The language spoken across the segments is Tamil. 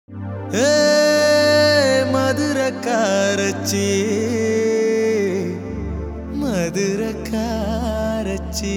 ஏ மதுரக்காரச்சி மதுரக்காரச்சி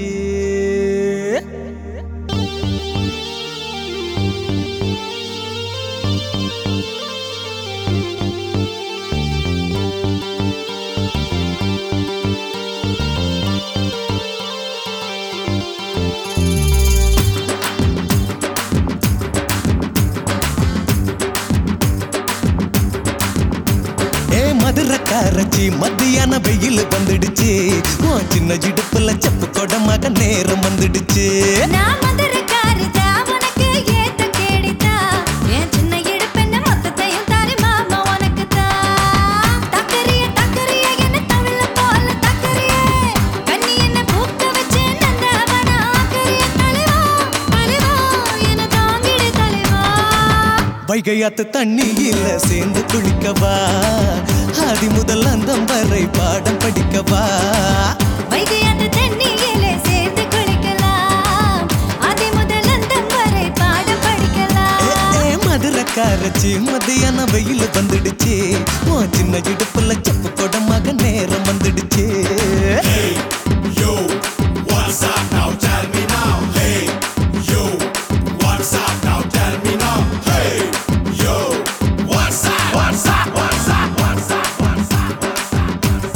ஏ மதுரக்காரச்சி மத்தியான வெயில் வந்துடுச்சு உன் சின்ன இடுப்புல செப்பு கொடமாக நேரம் வந்துடுச்சு நான் மதுரக்காரிதா, உனக்கு ஏத்த கேடிதா. என் சின்ன இடுப்பென்ன மொத்தத்தையும் தாரி மாமா உனக்குத்தான். தக்கறிய, தக்கறிய, என்ன தவிழ போல தக்கறிய. கண்ணி என்ன பூக்க வச்சு நந்தவன ஆக்கறிய தலைவா, தலைவா, என்னை தாங்கிடு தலைவா. வைகையாத்து தண்ணியில சேர்ந்து குளிக்கவா ஆதி முதல் அந்தம் வரை பாடம் படிக்கவா வைகையாத்து தண்ணியிலே சேர்ந்து குளிக்கலாம். ஆதி முதல் அந்தம் வரை பாடம் ஏ, படிக்கலாம். ஏ, மதுரக்காரச்சி மத்தியான வெயில் வந்துடுச்சு உன் சின்ன இடுப்புல செப்பு கொடமாக நேரம் வந்துடுச்சு Yo, what's up now? Tell me now. Hey, yo, what's up now? Tell me now. Hey, yo, what's up? What's up? What's up? What's up? What's up?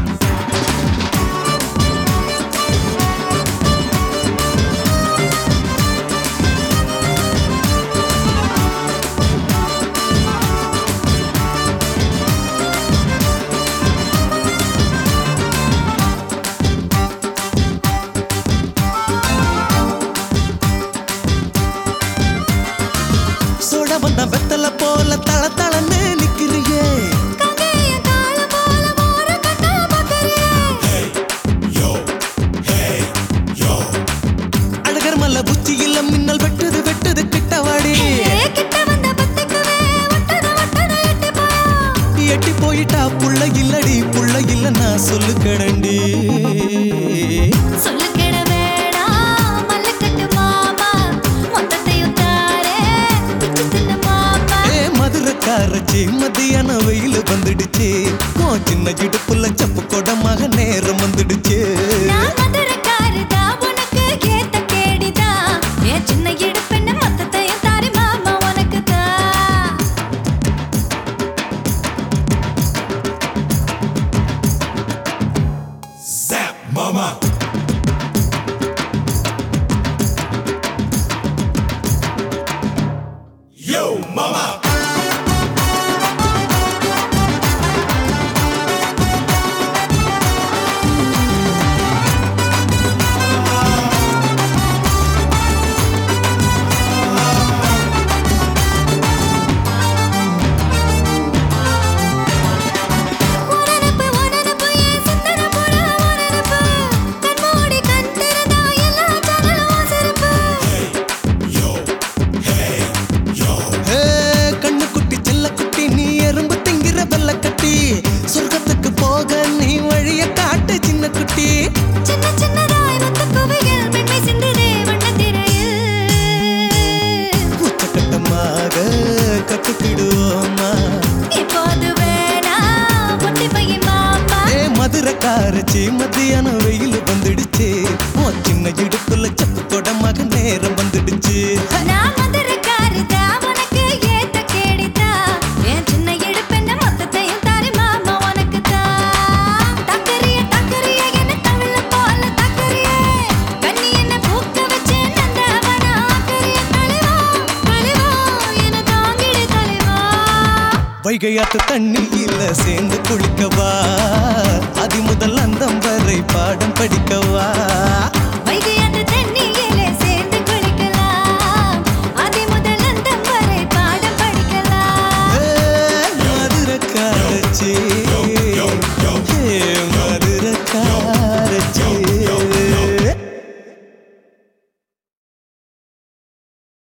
சோட வந்த வெத்தல போல தள தளன்னு நிக்கிறியே கங்கைய காலம் போல மோர கட்டா பார்க்கறியே. Yo, hey, yo, அழகர் மல்ல புச்சியில மின்னல் வெட்டுது வெட்டுது கிட்டவாடி ஏ கிட்ட வந்த பத்திக்குவே ஒட்டன ஒட்டன எட்டி போயா. எட்டி போயிட்டா புள்ள இல்லடி புள்ள இல்ல நான் சொல்லு கடண்டி சொல்லு கெட வேணாம், மல்லுக்கட்டு மாமா. மொத்தத்தையும் தாரே, பிச்சு தின்னு மாமா. ஏ மதுரக்காரச்சி மத்தியான வெயில் வந்துடுச்சு உன் சின்ன இடுப்புல செப்பு கொடமாக நேரம் வந்துடுச்சு நான் மதுரக்காரிதா, உனக்கு ஏத்த கேடிதா. என் சின்ன இடுப்பென்ன மொத்தத்தையும் தாரி மாமா உனக்குத்தான். zap, mama. Yo, mama. ஒரனப்பு, ஒரனப்பு, என் சிந்தன புறா ஒரனப்பு. கண்மூடி கண் திறந்தா எல்லா ஜன்னலும் சிறப்பு. Yo, hey, yo. ஏ கண்ணு குட்டி செல்ல குட்டி நீ எறும்பு திங்கிற வெள்ள கட்டி சொர்க்கத்துக்கு போக நீ வழிய காட்டு சின்ன குட்டி சின்ன சின்னதாய் வந்த குவையில் மென்மை சிந்துதே வண்ணத்திரையில். உச்சக்கட்டமாக கத்துக்கிடுவோமா இப்போது வேணா, ஒட்டி பையன் மாமா. ஏ மதுரக்காரச்சி மத்தியான வெயில் வந்துடுச்சு உன் சின்ன இடுப்புல செப்பு கொடமாக நேரம் வந்துடுச்சு நான் மதுரக்காரிதா, உனக்கு ஏத்த கேடிதா. என் சின்ன இடுப்பென்ன மொத்தத்தையும் தாரி மாமா உனக்குத்தான். தக்கறிய, தக்கறிய, என்ன தவிழ போல தக்கறிய. கண்ணி என்ன பூக்க வச்சு நந்தவன ஆக்கறிய தலைவா, தலைவா, என்னை தாங்கிடு தலைவா. வைகையாத்து தண்ணியில சேர்ந்து குளிக்கவா அதி முதல் அந்தம் வரை பாடம் படிக்கவா